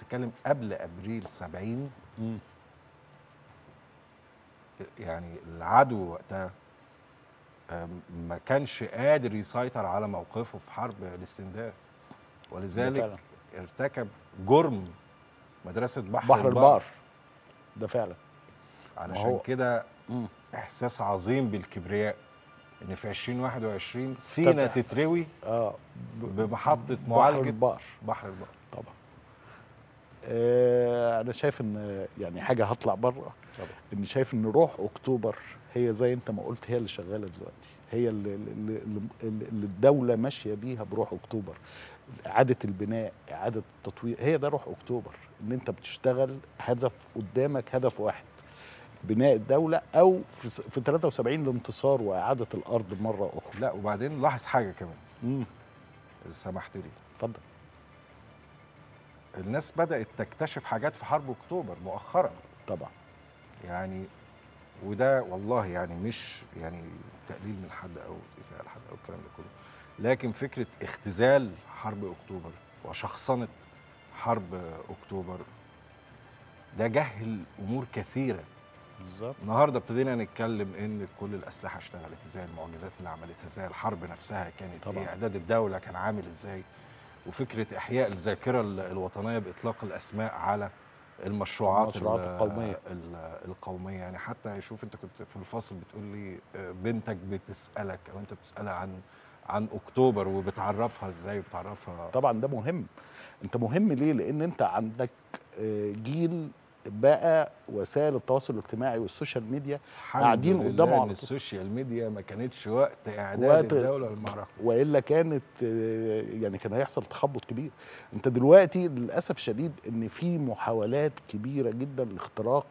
بتتكلم قبل ابريل 70 مم. يعني العدو وقتها آم، ما كانش قادر يسيطر على موقفه في حرب الاستنزاف ده ولذلك فعلا. ارتكب جرم مدرسه بحر, بحر البقر ده فعلا علشان هو- كده مم. احساس عظيم بالكبرياء ان في 2021 سينا افتتح. تتروي اه بمحطه بحر معالجه البقر بحر البقر طبعا آه انا شايف ان يعني حاجه هطلع بره طبعا. ان شايف ان روح اكتوبر هي زي انت ما قلت هي اللي شغاله دلوقتي هي اللي, اللي, اللي اللي الدوله ماشيه بيها بروح اكتوبر اعاده البناء اعاده التطوير هي ده روح اكتوبر ان انت بتشتغل هدف قدامك هدف واحد بناء الدوله او في, س- في 73 الانتصار واعاده الارض مره اخرى لا وبعدين لاحظ حاجه كمان امم اذا سمحت لي اتفضل الناس بدات تكتشف حاجات في حرب اكتوبر مؤخرا طبعا يعني وده والله يعني مش يعني تقليل من حد او اساءه لحد او الكلام ده كله لكن فكره اختزال حرب اكتوبر وشخصنه حرب اكتوبر ده جهل امور كثيره بالظبط النهارده ابتدينا نتكلم ان كل الاسلحه اشتغلت ازاي المعجزات اللي عملتها ازاي الحرب نفسها كانت طبعاً. ايه اعداد الدوله كان عامل ازاي وفكره احياء الذاكره ال- الوطنيه باطلاق الاسماء على المشروعات المشروعات ال- القومية. ال- القوميه يعني حتى شوف انت كنت في الفصل بتقول لي آه، بنتك بتسالك او انت بتسالها عن عن اكتوبر وبتعرفها ازاي وبتعرفها طبعا ده مهم انت مهم ليه لان انت عندك آه، جيل بقى وسائل التواصل الاجتماعي والسوشيال ميديا الحمد قاعدين لله قدامه ان على طول. السوشيال ميديا ما كانتش وقت اعداد وقت- الدوله للمعركه والا كانت آه، يعني كان هيحصل تخبط كبير انت دلوقتي للاسف الشديد ان في محاولات كبيره جدا لاختراق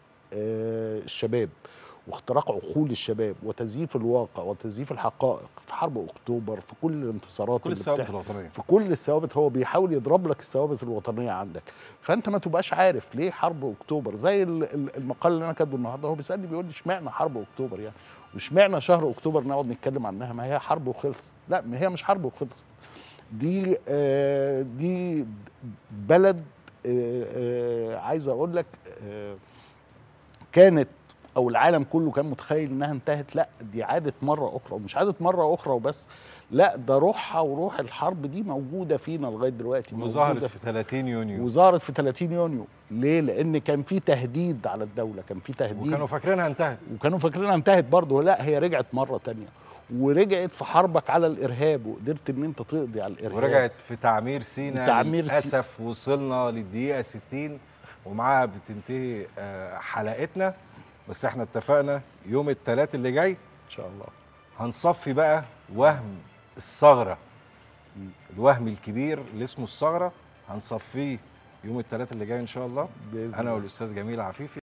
آه، الشباب واختراق عقول الشباب وتزييف الواقع وتزييف الحقائق في حرب اكتوبر في كل الانتصارات كل اللي الثوابت بتحصل. الوطنيه في كل الثوابت هو بيحاول يضرب لك الثوابت الوطنيه عندك فانت ما تبقاش عارف ليه حرب اكتوبر زي ال- ال- المقال اللي انا كاتبه النهارده هو بيسالني بيقول لي اشمعنى حرب اكتوبر يعني واشمعنى شهر اكتوبر نقعد نتكلم عنها ما هي حرب وخلصت لا ما هي مش حرب وخلصت دي آه دي بلد آه آه عايز اقول لك آه كانت او العالم كله كان متخيل انها انتهت لا دي عادت مره اخرى ومش عادت مره اخرى وبس لا ده روحها وروح الحرب دي موجوده فينا لغايه دلوقتي وظهرت موجودة في 30 يونيو وظهرت في 30 يونيو ليه لان كان في تهديد على الدوله كان في تهديد وكانوا فاكرينها انتهت وكانوا فاكرينها انتهت برضه لا هي رجعت مره تانية ورجعت في حربك على الارهاب وقدرت ان انت تقضي على الارهاب ورجعت في تعمير سينا تعمير سي- للاسف وصلنا للدقيقه 60 ومعاها بتنتهي آه، حلقتنا بس احنا اتفقنا يوم الثلاث اللي جاي ان شاء الله هنصفي بقى وهم الثغره الوهم الكبير اللي اسمه الثغره هنصفيه يوم الثلاث اللي جاي ان شاء الله باذن انا الله والاستاذ جميل عفيفي